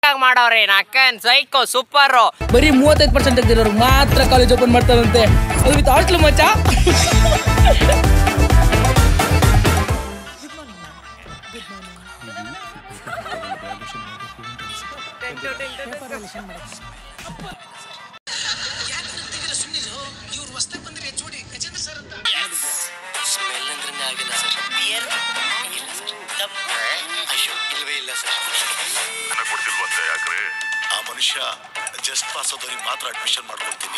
ಮಾಡವ್ರೆ ನಕ್ಕನ್ psycho super ಬರೀ ಮೂವತ್ತೈದು ಪರ್ಸೆಂಟ್ ತೆಗ್ದಿರೋರು ಮಾತ್ರ ಕಾಲೇಜ್ ಓಪನ್ ಮಾಡ್ತಾರಂತೆ ಅದು ವಿತ್ ಹಾಸ್ಟ್ಲು ಮಚ್ಚ ಸ್ಮೆಲ್ ಅಂದ್ರೆ ಆಗಿಲ್ಲ ಸರ್ ಬಿಯರ್ ಇಲ್ಲ ಸರ್ ದಮ್ ಅಯ್ಯೋ ಇಲ್ವೇ ಇಲ್ಲ ಸರ್ ಚೆನ್ನಾಗಿ ಕೊಡ್ತಿಲ್ವಂತೆ ಯಾಕ್ರೆ ಆ ಮನುಷ್ಯ ಜಸ್ಟ್ ಪಾಸ್ ಆದವ್ರಿಗೆ ಮಾತ್ರ ಅಡ್ಮಿಷನ್ ಮಾಡ್ಕೊಡ್ತೀನಿ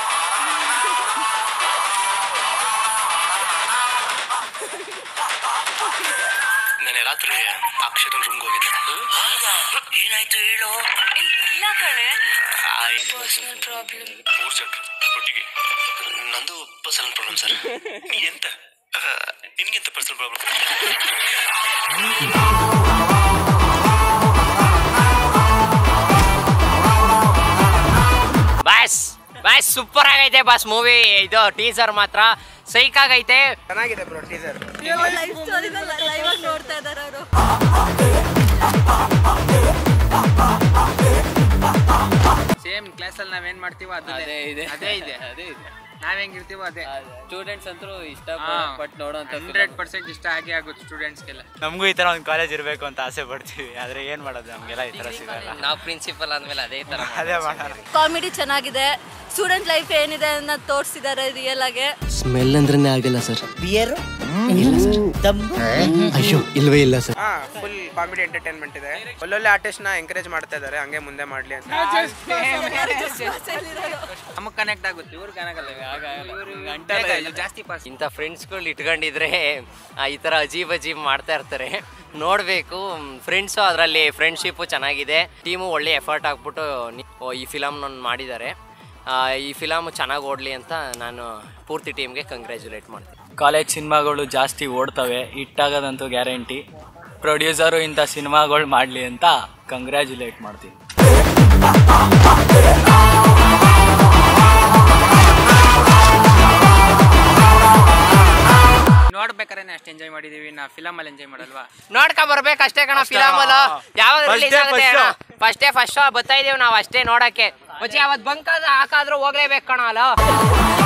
ನೆನೆ ರಾತ್ರಿ ಅಕ್ಷರನ್ ರೂಮ್ಗೆ ಹೋಗಿದ್ದೆ ಏನಾಯ್ತು ಹೇಳು ಇಲ್ಲ ಕಣೆ ಪರ್ಸನಲ್ ಪ್ರಾಬ್ಲಮ್ ಮೂರು ಜನರು ಒಟ್ಟಿಗೆ ನಂದು ಪರ್ಸನಲ್ ಪ್ರಾಬ್ಲಮ್ ಸರ್ ಎಂತ ನಿನ್ಗೆಂತ personal problem boss boss super ಆಗೈತೆ ಬಾಸ್ ಮೂವಿ ಇದು ಟೀಸರ್ ಮಾತ್ರ ಸೈಕ್ ಆಗೈತೆ ಚೆನ್ನಾಗಿದೆ ಬ್ರೋ ಟೀಸರ್ ಲೈಫ್ ಸ್ಟೋರಿನ ಲೈವ್ ಆಗಿ ನೋಡ್ತಾ ಇದಾರೆ ಅವರು ಸೇಮ್ ಕ್ಲಾಸಲ್ಲಿ ನಾವೇನ್ ಮಾಡ್ತೀವೋ ಅದು ಅದೇ ಇದೆ ಅದೇ ಇದೆ ಅದೇ ಇದೆ ನಾವ್ ಹೆಂಗಿರ್ತೀವೋ ಅದೇ ಸ್ಟೂಡೆಂಟ್ಸ್ ಅಂತೂ ಇಷ್ಟ ಹಾ. ಪಟ್ಟು ನೋಡೋಂಥ ಹಂಡ್ರೆಡ್ ಪರ್ಸೆಂಟ್ ಇಷ್ಟ ಆಗೇ ಆಗುತ್ತೆ ಸ್ಟೂಡೆಂಟ್ಸ್ಗೆಲ್ಲ ನಮಗೂ ಈ ತರ ಒಂದು ಕಾಲೇಜ್ ಇರಬೇಕು ಅಂತ ಆಸೆ ಪಡ್ತೀವಿ ಆದ್ರೆ ಏನ್ ಮಾಡೋದು ನಮ್ಗೆಲ್ಲ ಈ ತರ ಸಿಗಲ್ಲ ನಾವು ಪ್ರಿನ್ಸಿಪಲ್ ಆದ್ಮೇಲೆ ಅದೇ ತರ ಅದೇ ಮಾಡೋಣ ಕಾಮಿಡಿ ಚೆನ್ನಾಗಿದೆ ಸ್ಟೂಡೆಂಟ್ ಲೈಫ್ ಏನಿದೆ ಅನ್ನೋದು ತೋರಿಸಿದ್ದಾರೆ ರಿಯಲ್ ಆಗಿ ಸ್ಮೆಲ್ ಅಂದ್ರೆ ಆಗಿಲ್ಲ ಸರ್ ಬಿಯರ್ ಇಲ್ಲ ಸರ್ ದಮ್ ಅಯ್ಯೋ ಇಲ್ವೇ ಇಲ್ಲ ಸರ್ ಹಾ ಫುಲ್ ಕಾಮಿಡಿ ಎಂಟರ್ಟೈನ್ಮೆಂಟ್ ಇದೆ ಒಳ್ಳೊಳ್ಳೆ ಆರ್ಟಿಸ್ಟ್ ನ ಎಂಕರೇಜ್ ಮಾಡ್ತಾ ಇದ್ದಾರೆ ಹಂಗೆ ಮುಂದೆ ಮಾಡ್ಲಿ ಅಂತ ನಮಗ್ ಕನೆಕ್ಟ್ ಆಗುತ್ತೆ ಇವ್ರು ಕನೆಕ್ಟ್ ಆಗಲ್ಲ ಜಾಸ್ತಿ ಪಾಸ್ ಇಂಥ ಫ್ರೆಂಡ್ಸ್ಗಳು ಇಟ್ಕೊಂಡಿದ್ರೆ ಆ, ಈ ಥರ ಅಜೀಬ್ ಅಜೀಬ್ ಮಾಡ್ತಾ ಇರ್ತಾರೆ ನೋಡಬೇಕು ಫ್ರೆಂಡ್ಸು ಅದರಲ್ಲಿ ಫ್ರೆಂಡ್ಶಿಪ್ಪು ಚೆನ್ನಾಗಿದೆ ಟೀಮು ಒಳ್ಳೆ ಎಫರ್ಟ್ ಹಾಕ್ಬಿಟ್ಟು ನಿ- ಓ, ಈ ಫಿಲಮ್ನ ಮಾಡಿದ್ದಾರೆ ಆ, ಈ ಫಿಲಮ್ ಚೆನ್ನಾಗಿ ಓಡಲಿ ಅಂತ ನಾನು ಪೂರ್ತಿ ಟೀಮ್ಗೆ ಕಂಗ್ರ್ಯಾಚುಲೇಟ್ ಮಾಡ್ತೀನಿ ಕಾಲೇಜ್ ಸಿನಿಮಾಗಳು ಜಾಸ್ತಿ ಓಡ್ತವೆ ಹಿಟ್ಟಾಗೋದಂತೂ ಗ್ಯಾರಂಟಿ ಪ್ರೊಡ್ಯೂಸರು ಇಂಥ ಸಿನಿಮಾಗಳು ಮಾಡಲಿ ಅಂತ ಕಂಗ್ರ್ಯಾಚುಲೇಟ್ ಮಾಡ್ತೀನಿ ನೋಡ್ಬೇಕಾದ್ರೆ ಅಷ್ಟು ಎಂಜಾಯ್ ಮಾಡಿದೀವಿ ನಾ ಫಿಲಮ್ ಅಲ್ಲಿ ಎಂಜಾಯ್ ಮಾಡಲ್ವಾ ನೋಡ್ಕೊಂಡ್ ಬರ್ಬೇಕು ಅಷ್ಟೇ ಕಣ ಫಿಲಮ್ ಅಲ್ಲ ಯಾವಾಗ First ರಿಲೀಸ್ day ಆಗುತ್ತೆ first ಅಣ್ಣ ಫಸ್ಟ್ ಡೇ ಫಸ್ಟ್ ಶೋ ಬರ್ತಾ ಇದೀವಿ ನಾವು ಅಷ್ಟೇ ನೋಡಕ್ಕೆ ಮತ್ತೆ ಅವತ್ತು ಬಂಕ್ ಹಾಕಾದ್ರೂ ಹೋಗ್ಲೇಬೇಕು ಕಣ ಅಲ್ಲ